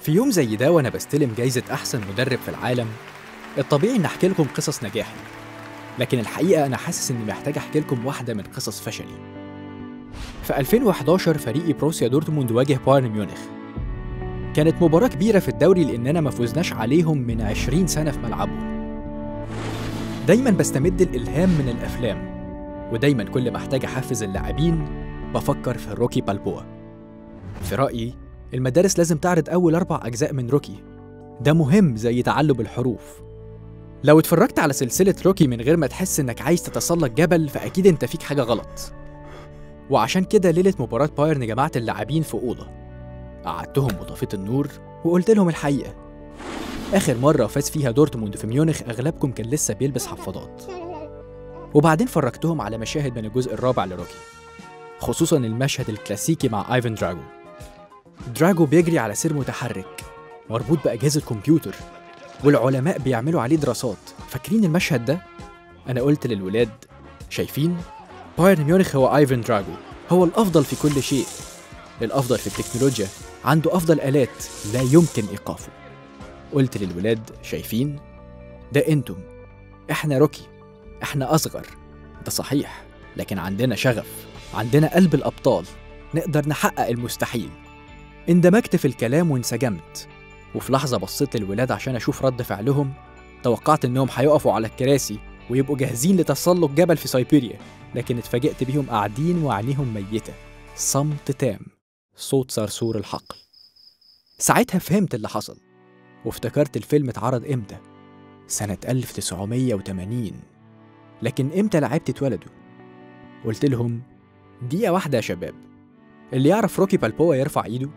في يوم زي ده وانا بستلم جايزة أحسن مدرب في العالم الطبيعي إني أحكي لكم قصص نجاحي لكن الحقيقة أنا حاسس إني محتاج أحكي لكم واحدة من قصص فشلي في 2011 فريقي بروسيا دورتموند واجه بايرن ميونخ كانت مباراة كبيرة في الدوري لأننا ما فوزناش عليهم من 20 سنة في ملعبهم دايما بستمد الإلهام من الأفلام ودايما كل ما احتاج أحفز اللاعبين بفكر في روكي بالبوا في رأيي المدارس لازم تعرض أول أربع أجزاء من روكي ده مهم زي تعلم الحروف لو اتفرجت على سلسلة روكي من غير ما تحس إنك عايز تتسلق جبل فأكيد أنت فيك حاجة غلط وعشان كده ليلة مباراة بايرن جمعت اللاعبين في أوضة قعدتهم وطفيت النور وقلت لهم الحقيقة آخر مرة فاز فيها دورتموند في ميونخ أغلبكم كان لسه بيلبس حفاضات وبعدين فرجتهم على مشاهد من الجزء الرابع لروكي خصوصا المشهد الكلاسيكي مع ايفن دراجو دراجو بيجري على سير متحرك مربوط بأجهزة كمبيوتر والعلماء بيعملوا عليه دراسات فاكرين المشهد ده؟ أنا قلت للولاد شايفين؟ بايرن ميونخ هو ايفن دراجو هو الأفضل في كل شيء الأفضل في التكنولوجيا عنده أفضل آلات لا يمكن إيقافه قلت للولاد شايفين؟ ده انتم احنا روكي احنا أصغر ده صحيح لكن عندنا شغف عندنا قلب الأبطال نقدر نحقق المستحيل اندمجت في الكلام وانسجمت وفي لحظة بصيت للولاد عشان أشوف رد فعلهم توقعت إنهم هيقفوا على الكراسي ويبقوا جاهزين لتسلق جبل في سيبيريا لكن اتفاجئت بيهم قاعدين وعينيهم ميتة صمت تام صوت صرصور الحقل ساعتها فهمت اللي حصل وافتكرت الفيلم اتعرض امتى سنة 1980 لكن امتى لعيبتي اتولدوا قلت لهم دقيقة واحدة يا شباب اللي يعرف روكي بالبوا يرفع ايده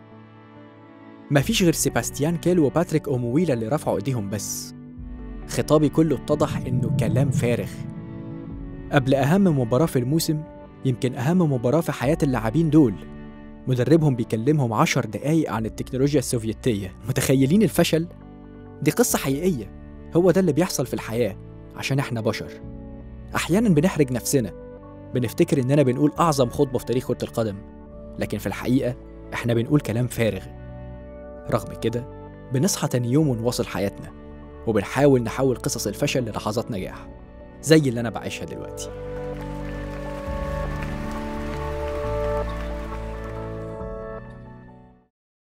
مفيش غير سيباستيان كيل وباتريك أومويلا اللي رفعوا ايديهم بس خطابي كله اتضح انه كلام فارغ قبل اهم مباراة في الموسم يمكن اهم مباراة في حياة اللاعبين دول مدربهم بيكلمهم عشر دقايق عن التكنولوجيا السوفيتية متخيلين الفشل؟ دي قصة حقيقية هو ده اللي بيحصل في الحياة عشان احنا بشر أحيانا بنحرج نفسنا بنفتكر إننا بنقول أعظم خطبة في تاريخ كرة القدم لكن في الحقيقة احنا بنقول كلام فارغ رغم كده بنصحى تاني يوم ونواصل حياتنا وبنحاول نحول قصص الفشل للحظات نجاح زي اللي أنا بعيشها دلوقتي